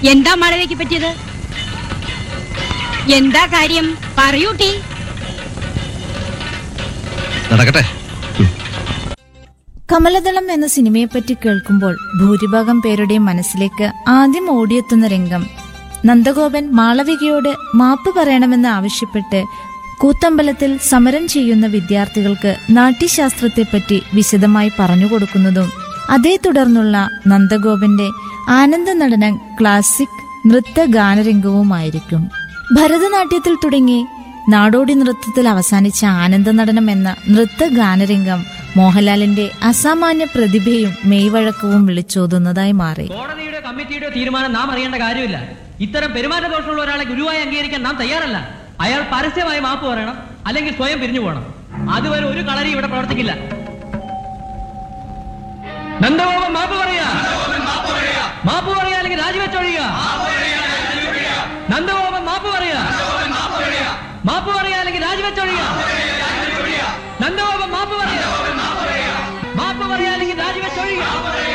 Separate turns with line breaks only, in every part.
എന്താ മാളവികയ്ക്ക് പറ്റിയത് എന്താ കാര്യം പറയൂട്ടി
നടക്കട്ടെ
കമലദളം എന്ന സിനിമയെപ്പറ്റി കേൾക്കുമ്പോൾ ഭൂരിഭാഗം പേരുടെയും മനസ്സിലേക്ക് ആദ്യം ഓടിയെത്തുന്ന രംഗം നന്ദഗോപൻ മാളവികയോട് മാപ്പ് പറയണമെന്ന് ആവശ്യപ്പെട്ട് കൂത്തമ്പലത്തിൽ സമരം ചെയ്യുന്ന വിദ്യാർത്ഥികൾക്ക് നാട്യശാസ്ത്രത്തെപ്പറ്റി വിശദമായി പറഞ്ഞുകൊടുക്കുന്നതും അതേ തുടർന്നുള്ള നന്ദഗോപന്റെ ആനന്ദ നടനം ക്ലാസിക് നൃത്ത ഗാനരംഗവുമായിരിക്കും ഭരതനാട്യത്തിൽ തുടങ്ങി നാടോടി നൃത്തത്തിൽ അവസാനിച്ച ആനന്ദ നടനം എന്ന നൃത്ത ഗാനരംഗം മോഹൻലാലിന്റെ അസാമാന്യ പ്രതിഭയും മെയ്വഴക്കവും വിളിച്ചോതുന്നതായി മാറി
കോടതിയുടെ കമ്മിറ്റിയുടെ തീരുമാനം നാം അറിയേണ്ട കാര്യമില്ല ഇത്തരം പെരുമാറ്റ ദോഷമുള്ള ഒരാളെ ഗുരുവായി അംഗീകരിക്കാൻ നാം തയ്യാറല്ല അയാൾ പരസ്യമായി മാപ്പ് പറയണം അല്ലെങ്കിൽ സ്വയം പിരിഞ്ഞു പോകണം അതുവരെ ഒരു കളരി ഇവിടെ പ്രവർത്തിക്കില്ല നന്ദഗോപൻ മാപ്പ് പറയാ മാപ്പ് പറയാ അല്ലെങ്കിൽ രാജിവെച്ചൊഴിയുക നന്ദഗോപൻ മാപ്പ് പറയാ മാപ്പ് പറയാ അല്ലെങ്കിൽ രാജിവെച്ചൊഴിയുക നന്ദഗോപൻ മാപ്പ് പറയാ മാപ്പ് പറയാ അല്ലെങ്കിൽ രാജിവെച്ചൊഴിയുക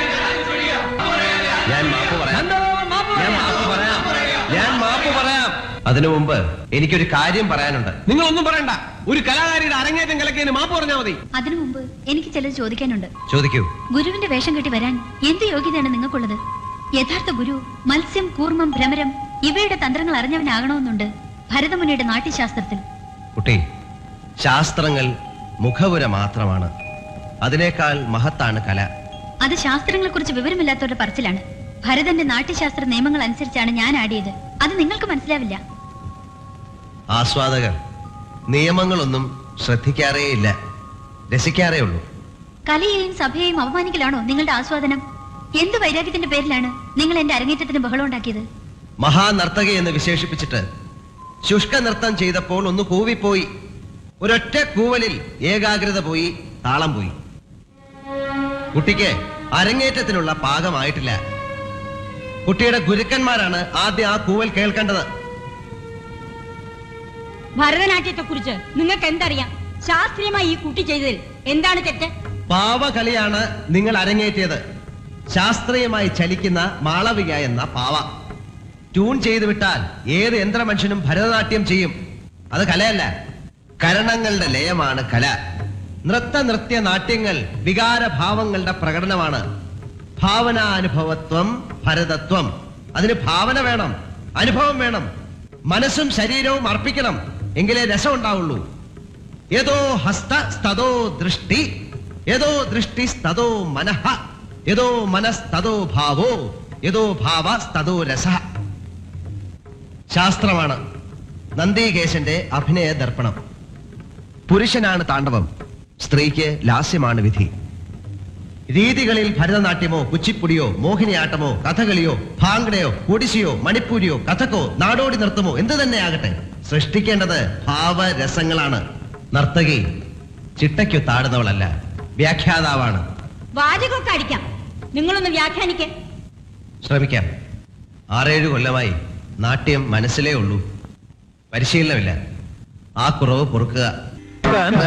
ഞാൻ മാപ്പ് പറയാം
നന്ദഗോപൻ മാപ്പ്
ഞാൻ
പറയാ
മാപ്പ് പറയാം ഞാൻ മാപ്പ് പറയാം അതിനു മുമ്പ് എനിക്കൊരു കാര്യം പറയാനുണ്ട്
നിങ്ങൾ ഒന്നും പറയണ്ട ഒരു കലാകാരിയുടെ അരങ്ങേറ്റം കലക്കിയതിന് മാപ്പ് പറഞ്ഞാൽ മതി
അതിനു മുമ്പ് എനിക്ക് ചിലത് ചോദിക്കാനുണ്ട്
ചോദിക്കൂ
ഗുരുവിന്റെ വേഷം കെട്ടി വരാൻ എന്ത് യോഗ്യതയാണ് നിങ്ങൾക്കുള്ളത് യഥാർത്ഥ ഗുരു മത്സ്യം കൂർമ്മം ഭ്രമരം ഇവയുടെ തന്ത്രങ്ങൾ അറിഞ്ഞവനാകണമെന്നുണ്ട് ഭരതമുനിയുടെ നാട്യശാസ്ത്രത്തിൽ
കുട്ടി ശാസ്ത്രങ്ങൾ മുഖവുര മാത്രമാണ് അതിനേക്കാൾ മഹത്താണ് കല
അത് ശാസ്ത്രങ്ങളെ കുറിച്ച് വിവരമില്ലാത്തവരുടെ പറച്ചിലാണ് ഭരതന്റെ നാട്യശാസ്ത്ര നിയമങ്ങൾ അനുസരിച്ചാണ് ഞാൻ ആടിയത് അത് നിങ്ങൾക്ക് മനസ്സിലാവില്ല
ആസ്വാദകർ നിയമങ്ങളൊന്നും ശ്രദ്ധിക്കാറേയില്ല രസിക്കാറേ ഉള്ളൂ
കലയെയും സഭയെയും അപമാനിക്കലാണോ നിങ്ങളുടെ ആസ്വാദനം എന്ത് വൈരാഗ്യത്തിന്റെ പേരിലാണ് നിങ്ങൾ എന്റെ അരങ്ങേറ്റത്തിന് ബഹളം ഉണ്ടാക്കിയത്
മഹാനർത്തകി എന്ന് വിശേഷിപ്പിച്ചിട്ട് ശുഷ്ക നൃത്തം ചെയ്തപ്പോൾ ഒന്ന് കൂവിപ്പോയി ഒരൊറ്റ കൂവലിൽ ഏകാഗ്രത പോയി താളം പോയി കുട്ടിക്ക് അരങ്ങേറ്റത്തിനുള്ള പാകമായിട്ടില്ല കുട്ടിയുടെ ഗുരുക്കന്മാരാണ് ആദ്യം ആ കൂവൽ കേൾക്കേണ്ടത്
ഭരതനാട്യത്തെ കുറിച്ച് നിങ്ങൾക്ക് എന്തറിയാം ശാസ്ത്രീയമായി ഈ കുട്ടി ചെയ്തതിൽ എന്താണ് തെറ്റ്
പാവകളിയാണ് നിങ്ങൾ അരങ്ങേറ്റിയത് ശാസ്ത്രീയമായി ചലിക്കുന്ന മാളവിക എന്ന പാവ ട്യൂൺ ചെയ്തു വിട്ടാൽ ഏത് യന്ത്രമനുഷ്യനും ഭരതനാട്യം ചെയ്യും അത് കലയല്ല കരണങ്ങളുടെ ലയമാണ് കല നൃത്ത നൃത്യ നാട്യങ്ങൾ വികാരഭാവങ്ങളുടെ പ്രകടനമാണ് ഭാവനാനുഭവത്വം ഭരതത്വം അതിന് ഭാവന വേണം അനുഭവം വേണം മനസ്സും ശരീരവും അർപ്പിക്കണം എങ്കിലേ രസം ഉണ്ടാവുള്ളൂ യതോ ഹസ്ത സ്തതോ ദൃഷ്ടി യതോ ദൃഷ്ടി സ്തതോ മനഃ യതോ മനസ്തതോ ഭാവോ യതോ ഭാവ സ്തതോ രസ ശാസ്ത്രമാണ് നന്ദികേശന്റെ അഭിനയ ദർപ്പണം പുരുഷനാണ് താണ്ഡവം സ്ത്രീക്ക് ലാസ്യമാണ് വിധി രീതികളിൽ ഭരതനാട്യമോ കുച്ചിപ്പുടിയോ മോഹിനിയാട്ടമോ കഥകളിയോ ഭാംഗടയോ ഒഡിസിയോ മണിപ്പൂരിയോ കഥക്കോ നാടോടി നൃത്തമോ എന്തു തന്നെ ആകട്ടെ സൃഷ്ടിക്കേണ്ടത് ഭാവരസങ്ങളാണ് നർത്തകി ചിട്ടയ്ക്കു താടുന്നവളല്ല വ്യാഖ്യാതാവാണ്
വാചകമൊക്കെ അടിക്കാം നിങ്ങളൊന്ന് വ്യാഖ്യാനിക്കേ
ശ്രമിക്കാം ആറേഴ് കൊല്ലമായി നാട്യം മനസ്സിലേ ഉള്ളൂ പരിശീലനമില്ല ആ കുറവ് പൊറുക്കുക